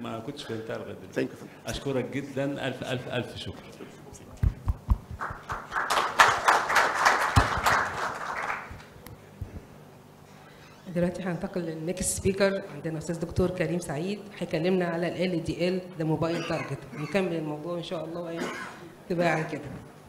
ما كنتش فهمتها لغايه دلوقتي ثانك يو اشكرك جدا الف الف الف شكر دلوقتي هننتقل للنكست سبيكر عندنا استاذ دكتور كريم سعيد هيكلمنا على ال دي ال ده موبايل تارجت نكمل الموضوع ان شاء الله وايه تباعا كده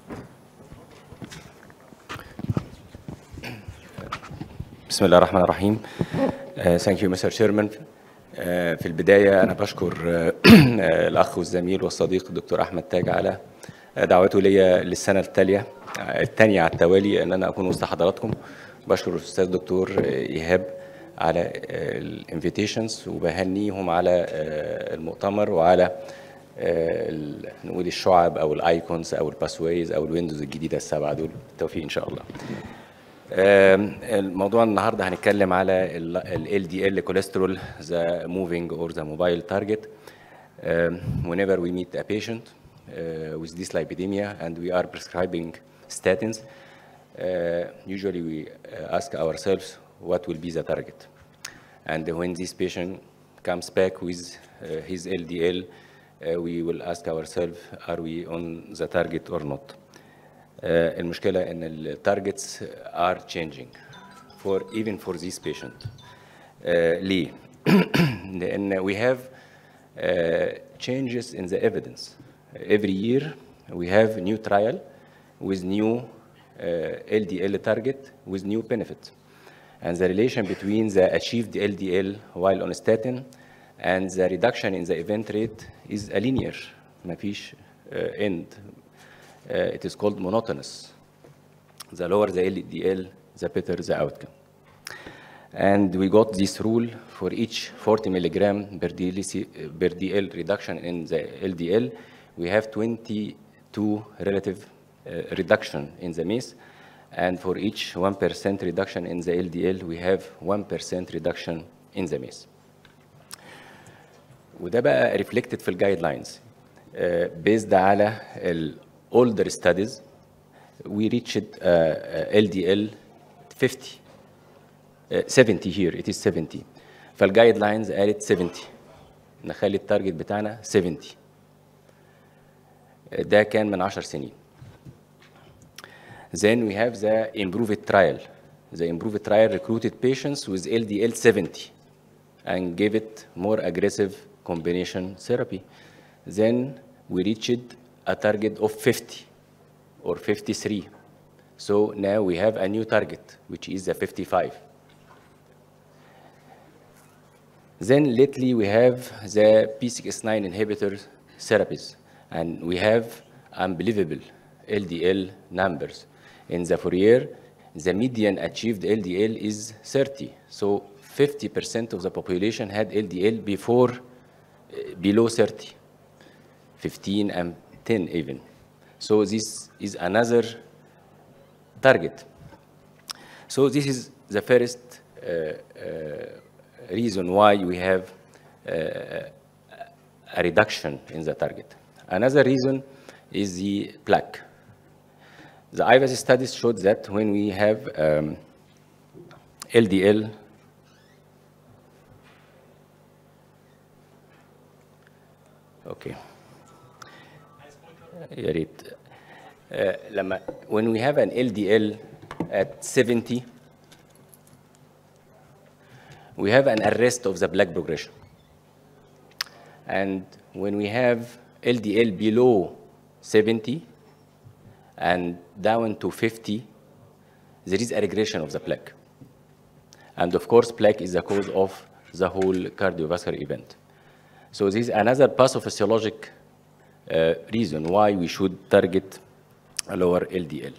بسم الله الرحمن الرحيم ثانك يو مستر شيرمان في البدايه انا بشكر آه، آه، الاخ والزميل والصديق الدكتور احمد تاج على دعوته ليا للسنه التاليه آه، الثانيه على التوالي ان انا اكون وسط حضراتكم بشكر الاستاذ دكتور آه، ايهاب على الانفيتيشنز وبهنيهم على آه، المؤتمر وعلى آه، ال- نقول الشعب او الايكونز او الباسويز او الويندوز الجديده السبعه دول بالتوفيق ان شاء الله آم، الموضوع النهارده هنتكلم على ال LDL cholesterol the moving or the mobile target Um, whenever we meet a patient uh, with dyslipidemia and we are prescribing statins uh, usually we uh, ask ourselves what will be the target and when this patient comes back with uh, his LDL uh, we will ask ourselves are we on the target or not آه، المشكلة إن ال targets are changing for even for this patient. آه، ليه؟ لأن we have آه، changes in the evidence. Every year we have new trial with new uh, LDL target with new benefit. And the relation between the achieved LDL while on statin and the reduction in the event rate is a linear. مفيش uh, end. Uh, it is called monotonous. The lower the LDL, the better the outcome. And we got this rule for each 40 milligram per DL, per DL reduction in the LDL, we have 22 relative uh, reduction in the MACE. And for each 1% reduction in the LDL, we have 1% reduction in the MACE. وده بقى reflected في الجايد لاينز based على ال older studies we reached uh, uh, LDL 50 uh, 70 here it is 70 فالجايد لاينز قالت 70 نخلي التارجت بتاعنا 70 Uh, ده كان من 10 سنين then we have the improved trial the improved trial recruited patients with LDL 70 and gave it more aggressive combination therapy. Then we reached a target of 50 or 53. So now we have a new target, which is the 55. Then lately we have the P69 inhibitor therapies, and we have unbelievable LDL numbers. In the Fourier, the median achieved LDL is 30. So 50% of the population had LDL before, uh, below 30, 15 and 10 even. So this is another target. So this is the first uh, uh, reason why we have uh, a reduction in the target. Another reason is the plaque. The IVAS studies showed that when we have um, LDL Okay. يا ريت آه، لما when we have an LDL at 70 we have an arrest of the black progression and when we have LDL below 70 and down to 50 there is a regression of the plaque and of course plaque is the cause of the whole cardiovascular event so this is another pathophysiologic uh, reason why we should target a lower LDL.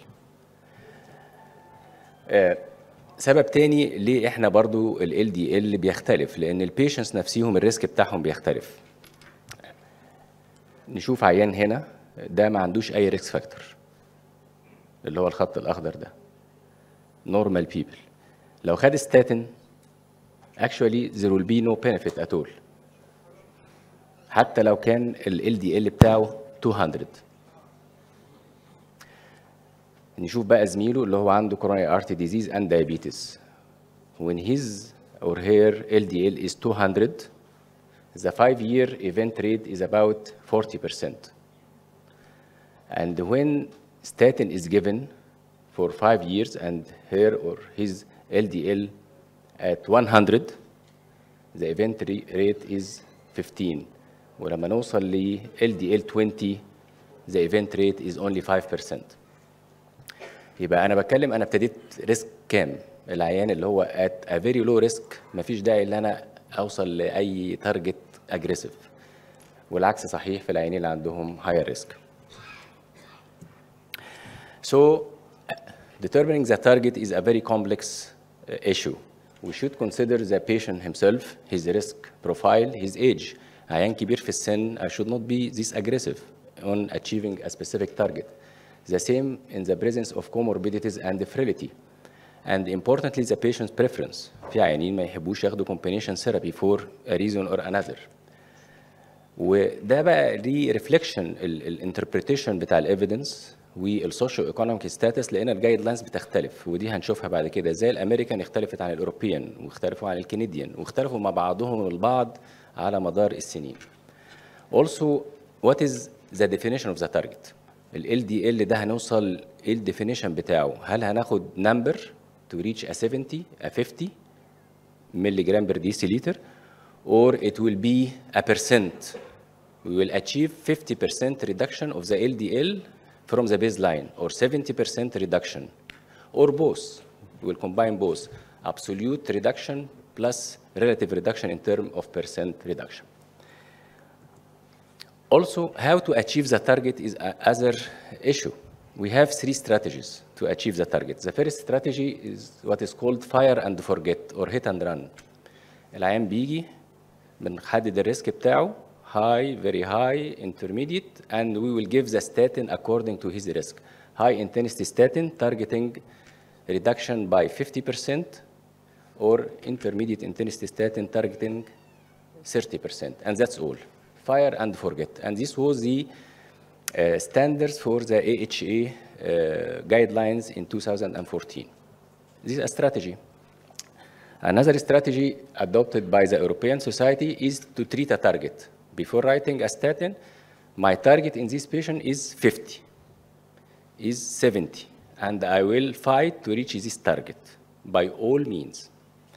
آه، سبب تاني ليه احنا برضو ال LDL بيختلف لان البيشنتس نفسيهم الريسك بتاعهم بيختلف. نشوف عيان هنا ده ما عندوش اي ريسك فاكتور اللي هو الخط الاخضر ده normal people لو خد ستاتين actually there will be no benefit at all حتى لو كان ال LDL بتاعه 200 نشوف بقى زميله اللي هو عنده coronary artery disease and diabetes when his or her LDL is 200 the five-year event rate is about 40%. And when statin is given for five years and her or his LDL at 100, the event re- rate is 15. ولما نوصل ل LDL 20, the event rate is only 5%. يبقى انا بتكلم انا ابتديت ريسك كام العيان اللي هو at a very low risk مفيش داعي ان انا اوصل لاي تارجت اجريسيف والعكس صحيح في العيانين اللي عندهم higher risk so determining the target is a very complex uh, issue we should consider the patient himself his risk profile his age عيان كبير في السن I should not be this aggressive on achieving a specific target the same in the presence of comorbidities and frailty. And importantly, the patient's preference. في عيانين ما يحبوش ياخدوا combination therapy for a reason or another. وده بقى ليه ريفليكشن الانتربريتيشن بتاع الايفيدنس والسوشيو ايكونوميك ستاتس لان الجايد لاينز بتختلف ودي هنشوفها بعد كده ازاي الامريكان اختلفت عن الاوروبيان واختلفوا عن الكنديان واختلفوا مع بعضهم البعض على مدار السنين. Also, what is the definition of the target? ال LDL ده هنوصل ايه الديفينيشن بتاعه؟ هل هناخد نمبر to reach a 70 a 50 milligram per deciliter or it will be a percent we will achieve 50% reduction of the LDL from the baseline or 70% reduction or both we will combine both absolute reduction plus relative reduction in terms of percent reduction also, how to achieve the target is another issue. We have three strategies to achieve the target. The first strategy is what is called fire and forget or hit and run. العيان بيجي بنحدد الريسك بتاعه high, very high, intermediate, and we will give the statin according to his risk. High intensity statin targeting reduction by 50% or intermediate intensity statin targeting 30%, and that's all. Fire and forget. And this was the uh, standards for the AHA uh, guidelines in 2014. This is a strategy. Another strategy adopted by the European Society is to treat a target. Before writing a statin, my target in this patient is 50, is 70, and I will fight to reach this target by all means.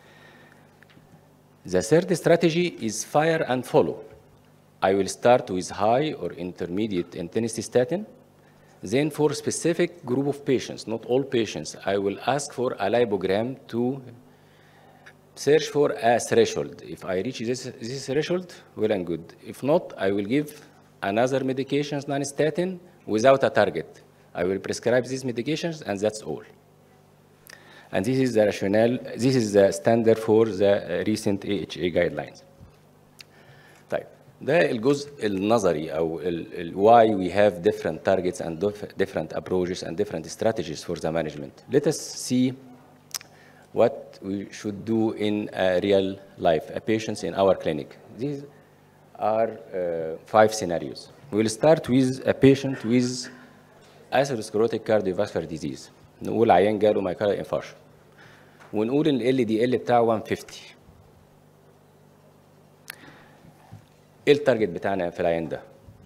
The third strategy is fire and follow. I will start with high or intermediate intensity statin. Then for specific group of patients, not all patients, I will ask for a lipogram to search for a threshold. If I reach this, this threshold, well and good. If not, I will give another medications, non-statin, without a target. I will prescribe these medications, and that's all. And this is the rationale, this is the standard for the recent AHA guidelines. طيب ده الجزء النظري او ال, ال, why we have different targets and dif- different approaches and different strategies for the management. Let us see what we should do in a real life, a patients in our clinic. These are uh, five scenarios. We'll start with a patient with atherosclerotic cardiovascular disease. نقول عيان جاله مايكارdial infarction. ونقول ان ال دي ال بتاعه 150. ايه التارجت بتاعنا في العيان ده؟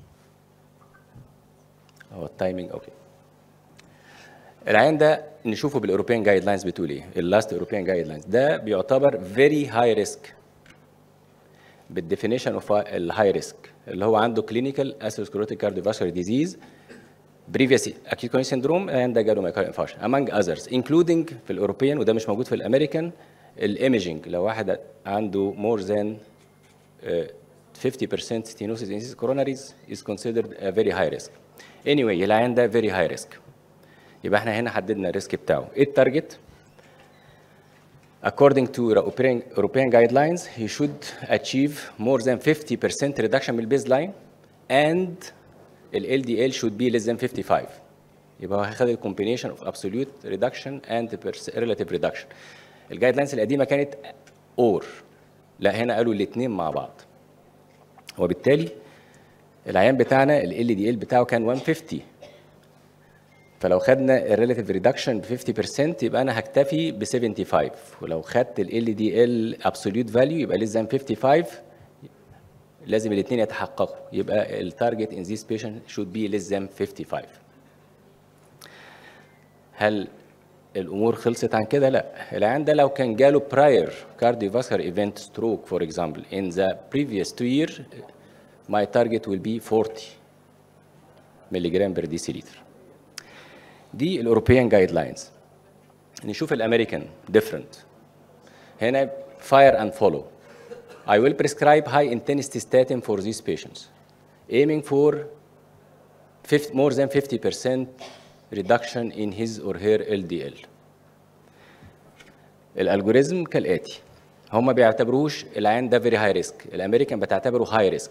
هو التايمينج اوكي. العيان ده نشوفه بالاوروبيان جايد لاينز بتقول ايه؟ اللاست اوروبيان جايد لاينز ده بيعتبر فيري هاي ريسك بالديفينيشن اوف الهاي ريسك اللي هو عنده كلينيكال اثيروسكليروتيك كارديوفاسكولار ديزيز previous acute coronary syndrome and the جاله myocardial infarction among others including في الاوروبيان وده مش موجود في الامريكان الايميجنج لو واحد عنده more than uh, 50% stenosis in his coronaries is considered a very high risk. Anyway العيان ده very high risk. يبقى احنا هنا حددنا الريسك بتاعه. ايه التارجت؟ According to European, European guidelines, he should achieve more than 50% reduction من البيز and ال LDL should be less than 55 يبقى هو هياخد الكومبينيشن اوف absolute reduction and relative reduction الجايد لاينز القديمه كانت اور لا هنا قالوا الاثنين مع بعض وبالتالي العيان بتاعنا ال LDL بتاعه كان 150 فلو خدنا الريلاتيف ريدكشن ب 50% يبقى انا هكتفي ب 75 ولو خدت ال LDL absolute value يبقى less than 55 لازم الاثنين يتحققوا يبقى التارجت in this patient should be less than 55 هل الامور خلصت عن كده لا العيان ده لو كان جاله prior cardiovascular event stroke for example in the previous two year my target will be 40 ملي بر ديسيليتر دي الاوروبيان جايد لاينز نشوف الامريكان different هنا fire and follow I will prescribe high intensity statin for these patients aiming for 50, more than 50% reduction in his or her LDL الالجوريزم كالاتي هم ما بيعتبروش العيان ده فيري هاي ريسك الامريكان بتعتبره هاي ريسك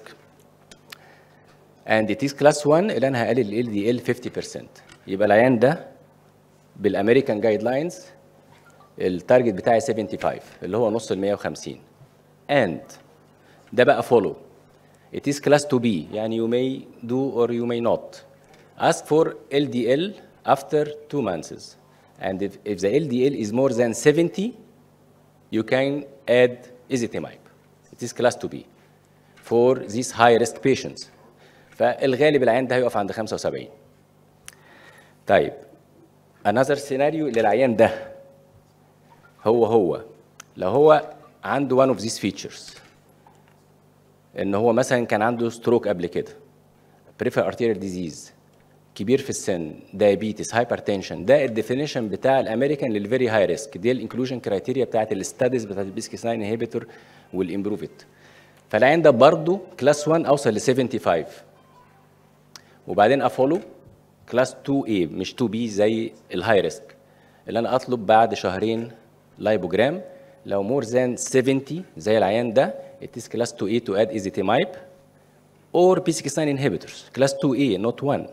and it is class 1 اللي انا هقلل ال دي ال 50% يبقى العيان ده بالامريكان جايد لاينز التارجت بتاعي 75 اللي هو نص ال 150 and ده بقى follow it is class 2B يعني you may do or you may not ask for LDL after two months and if, if the LDL is more than 70 you can add ezetimibe it is class 2B for these high risk patients فالغالب العيان ده هيقف عند 75 طيب another scenario للعيان ده هو هو لو هو عنده one of these features ان هو مثلا كان عنده ستروك قبل كده peripheral arterial disease كبير في السن diabetes hypertension ده الديفينيشن بتاع الامريكان للفيري هاي ريسك دي الانكلوجن كرايتيريا بتاعت الاستاديز بتاعت البيسكي 9 انهبيتور والامبروفيت فالعين ده برضه كلاس 1 اوصل ل 75 وبعدين افولو كلاس 2A مش 2B زي الهاي ريسك اللي انا اطلب بعد شهرين لايبوجرام لو مور ذان 70 زي العيان ده it is class 2A to add ezetimibe or PCSK9 inhibitors class 2A not 1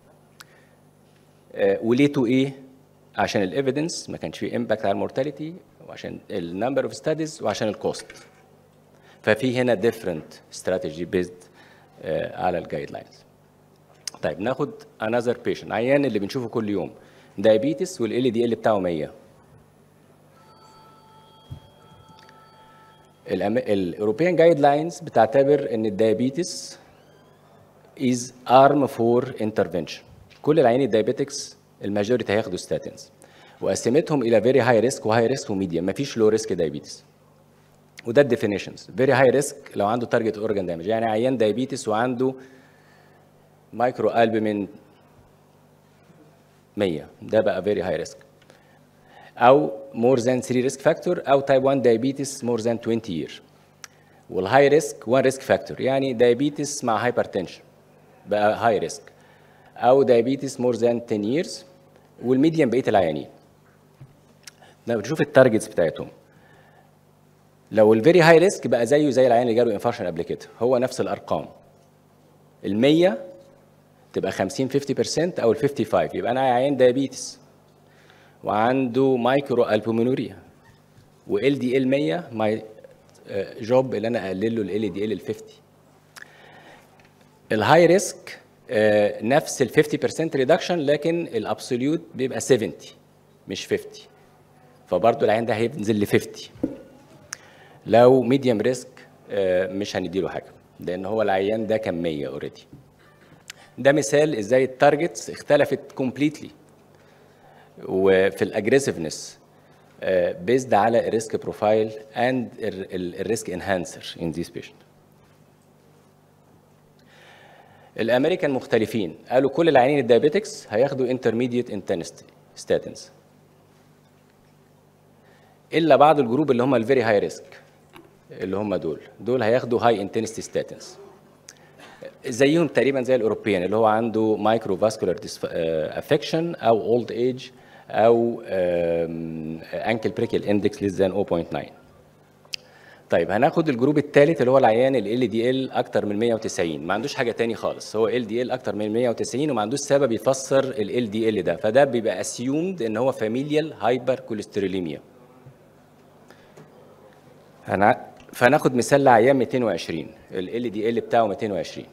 آه، وليه 2A عشان الايفيدنس ما كانش فيه امباكت على المورتاليتي وعشان النمبر اوف ستاديز وعشان الكوست ففي هنا different strategy based آه، على الجايد لاينز طيب ناخد another patient عيان اللي بنشوفه كل يوم diabetes والال دي ال بتاعه 100 الاوروبيان جايد لاينز بتعتبر ان الدايابيتس از ارم فور انترفنشن كل العيانين الدايابيتكس الماجوريتي هياخدوا ستاتينز وقسمتهم الى فيري هاي ريسك وهاي ريسك وميديوم مفيش لو ريسك دايابيتس وده الديفينيشنز فيري هاي ريسك لو عنده تارجت اورجان دامج يعني عيان دايابيتس وعنده مايكرو البومين 100 ده بقى فيري هاي ريسك او more than 3 risk factor او type 1 diabetes more than 20 year والهاي ريسك 1 risk factor يعني diabetes مع hypertension بقى هاي ريسك او diabetes more than 10 years والميديان بقيه العيانين لما بتشوف التارجتس بتاعتهم لو الفيري هاي ريسك بقى زيه زي العيان اللي جاله انفارشن قبل كده هو نفس الارقام ال 100 تبقى 50 50% او ال 55 يبقى انا عيان دايابيتس وعنده مايكرو البومينوريا وال دي ال 100 ماي جوب اللي انا اقلل له ال دي ال ل 50 الهاي ريسك نفس ال 50% ريدكشن لكن الابسوليوت بيبقى 70 مش 50 فبرضه العين ده هينزل ل 50 لو ميديوم ريسك مش هنديله حاجه لان هو العيان ده كان 100 اوريدي ده مثال ازاي التارجتس اختلفت كومبليتلي وفي الاجريسفنس بيزد على الريسك بروفايل اند الريسك انهانسر ان ذيس بيشنت الامريكان مختلفين قالوا كل العيانين الدايابيتكس هياخدوا انترميديت انتنستي ستاتنز الا بعض الجروب اللي هم الفيري هاي ريسك اللي هم دول دول هياخدوا هاي انتنستي ستاتنز زيهم تقريبا زي الاوروبيان اللي هو عنده مايكرو فاسكولار افكشن او اولد ايج او انكل بريكل اندكس ليس ذان 0.9 طيب هناخد الجروب الثالث اللي هو العيان ال دي ال اكتر من 190 ما عندوش حاجه تاني خالص هو ال دي ال اكتر من 190 وما عندوش سبب يفسر ال دي ال ده فده بيبقى اسيومد ان هو فاميليال هايبر كوليستروليميا هنع... فناخد مثال لعيان 220 ال دي ال بتاعه 220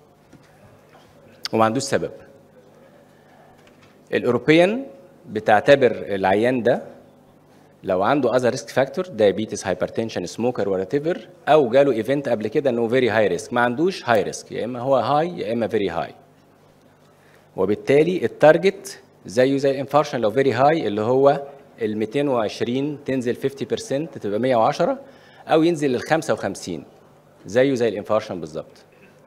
وما عندوش سبب الاوروبيان بتعتبر العيان ده لو عنده اذر ريسك فاكتور diabetes hypertension سموكر وات ايفر او جاله ايفنت قبل كده انه فيري هاي ريسك ما عندوش هاي ريسك يا اما هو هاي يا اما فيري هاي وبالتالي التارجت زيه زي الانفارشن لو فيري هاي اللي هو ال 220 تنزل 50% تبقى 110 او ينزل لل 55 زيه زي الانفارشن بالظبط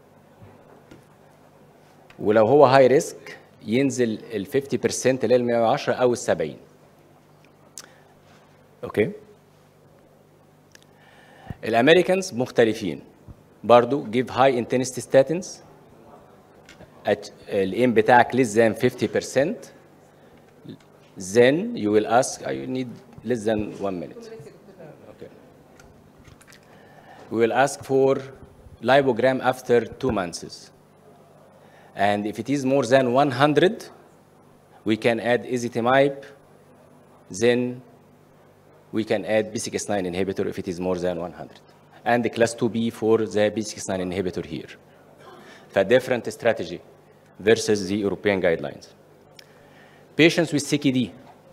ولو هو هاي ريسك ينزل ال 50% اللي هي ال 110 او ال 70 اوكي الامريكانز مختلفين برضو give high intensity statins at الايم بتاعك less than 50% then you will ask I need less than one minute okay we will ask for lipogram after two months and if it is more than 100 we can add ezetimibe then we can add B69 inhibitor if it is more than 100 and the class 2B for the B69 inhibitor here a different strategy versus the European guidelines patients with CKD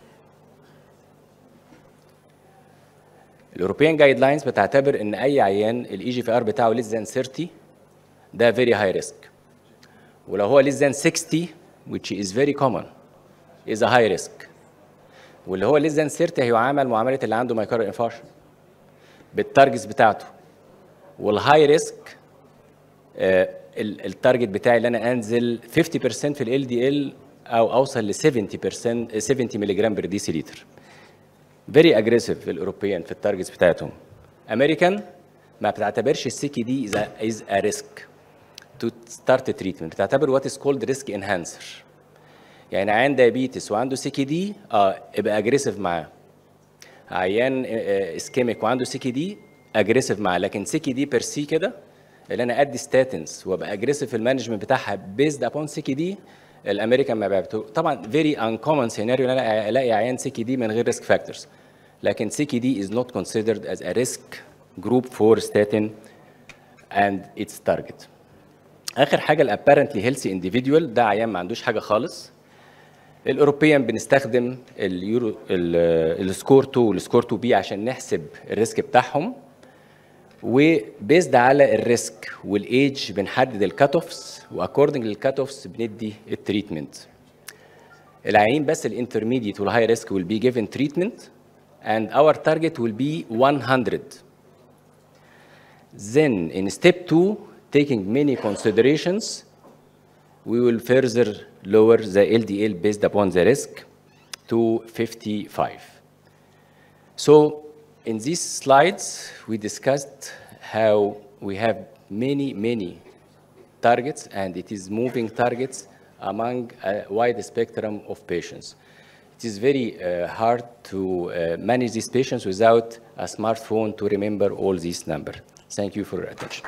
الأوروبيان جايد لاينز بتعتبر ان اي عيان الاي جي في ار بتاعه less than 30 ده very high risk ولو هو less than 60 which is very common is a high risk واللي هو less than 30 هيعامل معامله اللي عنده مايكرو انفارشن بالتارجتس بتاعته والهاي ريسك التارجت بتاعي اللي انا انزل 50% في ال دي ال او اوصل ل 70% 70 ملي جرام بر ديسي لتر فيري اجريسيف الاوروبيان في التارجتس بتاعتهم امريكان ما بتعتبرش السيكي دي از ا ريسك تو ستارت تريتمنت بتعتبر وات از كولد ريسك انهانسر يعني عيان دايابيتس وعنده سيكي دي اه ابقى اجريسيف معاه عيان اسكيميك وعنده سيكي دي اجريسيف معاه لكن سيكي دي بير سي كده اللي انا ادي ستاتنز وابقى اجريسيف في المانجمنت بتاعها بيزد ابون سيكي دي الامريكان ما بيعتبر طبعا فيري انكومن سيناريو ان انا الاقي عيان سيكي دي من غير ريسك فاكتورز لكن سيكي دي is not considered as a risk group for statin and its target اخر حاجه الابارنتلي هيلثي انديفيدوال ده عيان ما عندوش حاجه خالص الاوروبيان بنستخدم اليورو السكور 2 والسكور 2 بي عشان نحسب الريسك بتاعهم وبيزد على الريسك والايج بنحدد الكات اوفس واكوردنج للكات اوفس بندي التريتمنت العيانين بس الانترميديت والهاي ريسك will be given treatment and our target will be 100 then in step 2 taking many considerations we will further lower the LDL based upon the risk to 55. So in these slides, we discussed how we have many, many targets, and it is moving targets among a wide spectrum of patients. It is very uh, hard to uh, manage these patients without a smartphone to remember all these numbers. Thank you for your attention.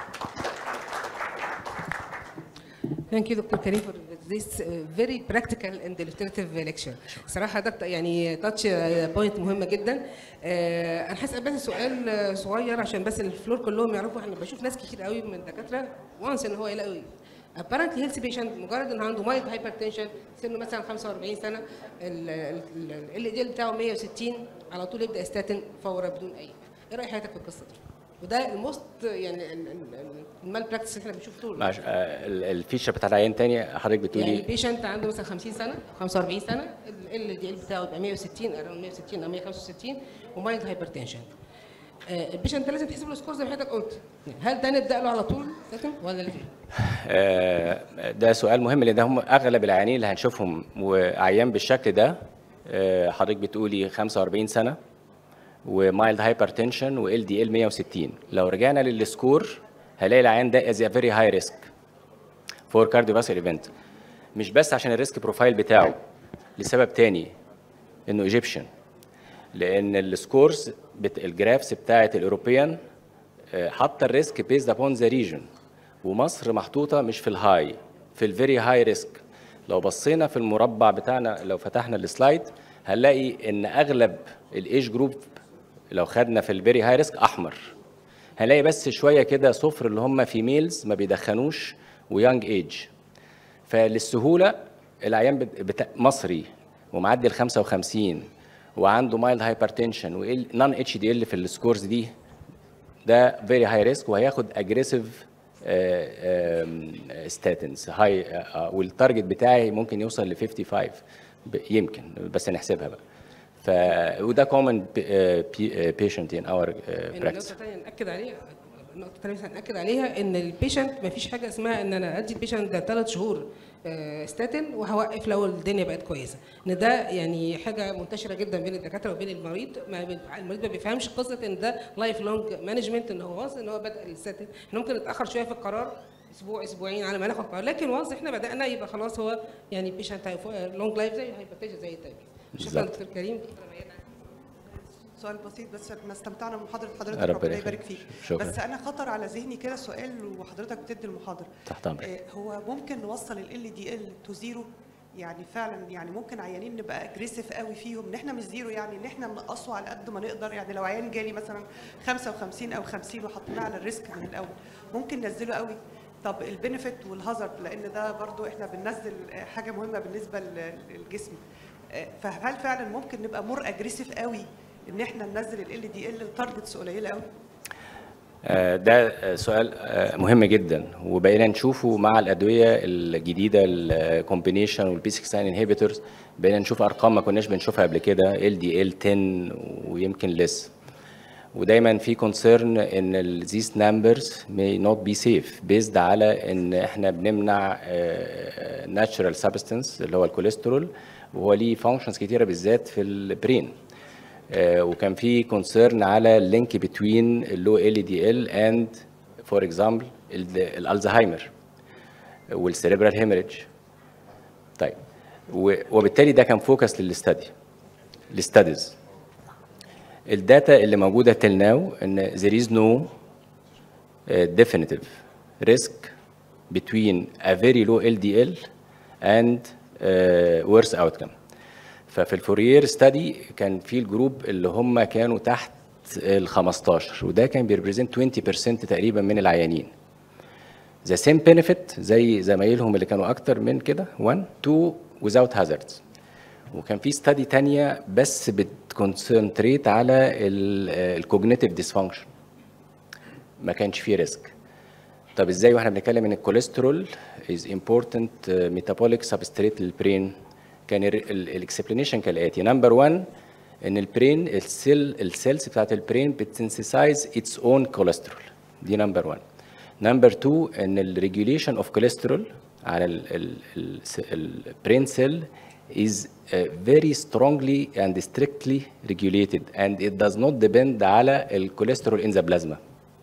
Thank you Dr. Karim for this uh, very practical and illustrative lecture. صراحة دكتور يعني تاتش بوينت مهمة جدا. آه، أنا هسأل بس سؤال آه، صغير عشان بس الفلور كلهم يعرفوا احنا بشوف ناس كتير قوي من الدكاترة وانس ان هو يلاقي apparently healthy patient مجرد ان عنده مايلد هايبرتنشن سنه مثلا 45 سنه ال دي بتاعه 160 على طول يبدا يستاتن فورا بدون اي ايه راي حضرتك في القصه دي؟ وده الموست يعني ال- ال- المال براكتس اللي احنا بنشوفه طول معلش آه، ال- الفيشه بتاع العيان تاني حضرتك يعني بتقولي البيشنت عنده مثلا 50 سنه 45 سنه ال دي ال بتاعه يبقى 160 اراوند 160 او 165 ومايلد هايبرتنشن البيشنت ده لازم تحسب له سكور زي ما حضرتك قلت هل ده نبدا له على طول ساكن ولا ليه؟ آه، ده سؤال مهم لان هم اغلب العيانين اللي هنشوفهم وعيان بالشكل ده آه، حضرتك بتقولي 45 سنه ومايلد هايبرتنشن وال دي ال 160 لو رجعنا للسكور هلاقي العيان ده از فيري هاي ريسك فور كارديوفاسكولار ايفنت مش بس عشان الريسك بروفايل بتاعه لسبب تاني انه ايجيبشن لان السكورز بت... الجرافس بتاعت الاوروبيان آه، حاطه الريسك بيزد ابون ذا ريجن ومصر محطوطه مش في الهاي في الفيري هاي ريسك لو بصينا في المربع بتاعنا لو فتحنا السلايد هنلاقي ان اغلب الايج جروب لو خدنا في الفيري هاي ريسك احمر هنلاقي بس شويه كده صفر اللي هم فيميلز ما بيدخنوش ويانج ايج فللسهوله العيان بت... بتا... مصري ومعدي ال 55 وعنده مايلد هايبرتنشن ونون اتش دي ال في السكورز دي ده فيري هاي ريسك وهياخد اجريسيف ستاتنز هاي والتارجت بتاعي ممكن يوصل ل 55 ب- يمكن بس نحسبها بقى ف وده كومن بيشنت ان اور براكتس النقطة الثانية نأكد عليها النقطة الثانية بس هنأكد عليها إن البيشنت مفيش حاجة اسمها إن أنا أدي البيشنت ده ثلاث شهور آه، ستاتين وهوقف لو الدنيا بقت كويسة إن ده يعني حاجة منتشرة جدا بين الدكاترة وبين المريض ما بي- المريض ما بيفهمش قصة إن ده لايف لونج مانجمنت إن هو وانس إن هو بدأ الستاتين إحنا ممكن نتأخر شوية في القرار اسبوع اسبوعين على ما ناخد قرار لكن وانس احنا بدانا يبقى خلاص هو يعني بيشنت لونج لايف زي هايبرتنشن زي التايب شكرا بالظبط. دكتور كريم دكتورة ميادة. سؤال بسيط بس احنا استمتعنا بمحاضرة حضرتك ربنا ربنا يخليك. يبارك فيك شكرا. بس انا خطر على ذهني كده سؤال وحضرتك بتدي المحاضرة تحت امرك آه، هو ممكن نوصل ال دي ال تو زيرو يعني فعلا يعني ممكن عيانين نبقى اجريسيف قوي فيهم ان احنا مش زيرو يعني ان احنا نقصه على قد ما نقدر يعني لو عيان جالي مثلا 55 او 50 وحطيناه على الريسك من الاول ممكن ننزله قوي طب البنفيت والهازارد لان ده برضو احنا بننزل آه، حاجه مهمه بالنسبه لل- للجسم آه، فهل فعلا ممكن نبقى مور اجريسيف قوي ان احنا ننزل ال دي ال تارجتس قليله قوي آه، ده آه، سؤال آه، مهم جدا وبقينا نشوفه مع الادويه الجديده الكومبينيشن والبي 69 انهبيتورز بقينا نشوف ارقام ما كناش بنشوفها قبل كده ال دي ال 10 ويمكن لسه ودايما في كونسيرن ان these numbers may not be safe based على ان احنا بنمنع آه، natural substance اللي هو الكوليسترول وهو ليه functions كتيره بالذات في البرين آه، وكان في كونسيرن على اللينك بتوين اللو ال دي ال اند فور اكزامبل الالزهايمر والسيريبرال هيمريج طيب و- وبالتالي ده كان فوكس للاستدي للستاديز الداتا اللي موجوده till now ان there is no uh, definitive risk between a very low LDL and uh, worse outcome ففي الفورير ستادي كان في الجروب اللي هم كانوا تحت ال 15 وده كان بيريبريزنت 20% تقريبا من العيانين ذا سيم بنفيت زي زمايلهم اللي كانوا اكتر من كده 1 2 without hazards وكان في ستادي تانية بس بتكونسنتريت على الكوجنيتيف ديسفانكشن ما كانش فيه ريسك طب ازاي واحنا بنتكلم ان الكوليسترول از امبورتنت ميتابوليك سبستريت للبرين كان الاكسبلانيشن كالاتي نمبر 1 ان البرين السيل السيلز بتاعت البرين بتسنسيسايز اتس اون كوليسترول دي نمبر 1 نمبر 2 ان الريجوليشن اوف كوليسترول على البرين سيل is uh, very strongly and strictly regulated and it does not depend على الكوليسترول in the plasma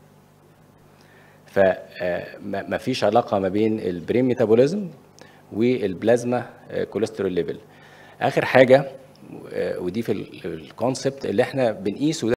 فما فيش علاقه ما بين البرين ميتابوليزم والبلازما كوليسترول ليفل اخر حاجه آه، ودي في الكونسبت اللي احنا بنقيسه ده